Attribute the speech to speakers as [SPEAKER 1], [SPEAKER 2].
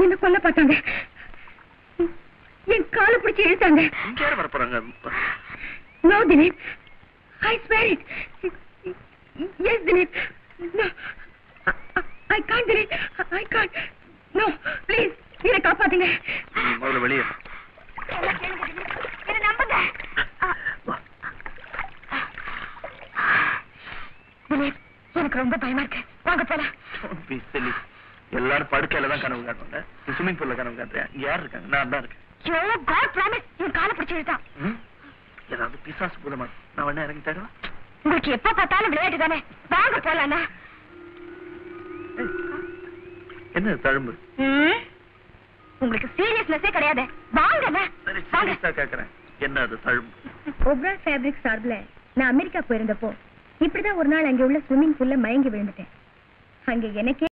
[SPEAKER 1] என்ன கொல்ல பார்த்தாங்க என் காலை பிடிச்சி இழுத்தாங்க
[SPEAKER 2] இங்க யார் வர போறாங்க
[SPEAKER 1] no Dileep I swear it yes Dileep no I can't Dileep I can't no please என்னை காப்பாத்துங்க
[SPEAKER 2] நீ முதல்ல வெளியே வா.
[SPEAKER 1] என்ன நம்புங்க
[SPEAKER 2] வா.
[SPEAKER 1] திலீப் எனக்கு ரொம்ப பயமா இருக்கு வாங்க போலாம்
[SPEAKER 2] Don't be silly. எல்லாரும் படுக்கையில தான் கனவு காட்டுவாங்க நீ ஸ்விம்மிங் பூல்ல கனவு காட்டுறியா இங்க யார் இருக்காங்க நான் தான் இருக்கேன்
[SPEAKER 1] யோ காட் ப்ராமிஸ் என் காலை பிடிச்சி இழுத்தான்
[SPEAKER 2] ம்? ஏதாவது பிசாசு பூதமா நான் வேணா இறங்கி தருவா
[SPEAKER 1] உங்களுக்கு எப்ப பார்த்தாலும் விளையாட்டு தானே வாங்க போலாண்ணா
[SPEAKER 2] என்ன தழும்பு
[SPEAKER 1] ம்? உங்களுக்கு சீரியஸ்னஸே கிடையாது வாங்கண்ணா
[SPEAKER 2] சரி
[SPEAKER 1] வாங்க
[SPEAKER 2] சீரியஸா கேக்குறேன் என்ன அது தழும்பு
[SPEAKER 1] ஒப்ரா ஃபேப்ரிக் சார்பில் நான் அமெரிக்கா போயிருந்தப்போ இப்படிதான் ஒரு நாள் அங்கே உள்ள ஸ்விம்மிங் பூல்ல மயங்கி விழுந்துட்டேன் அங்க எனக்கே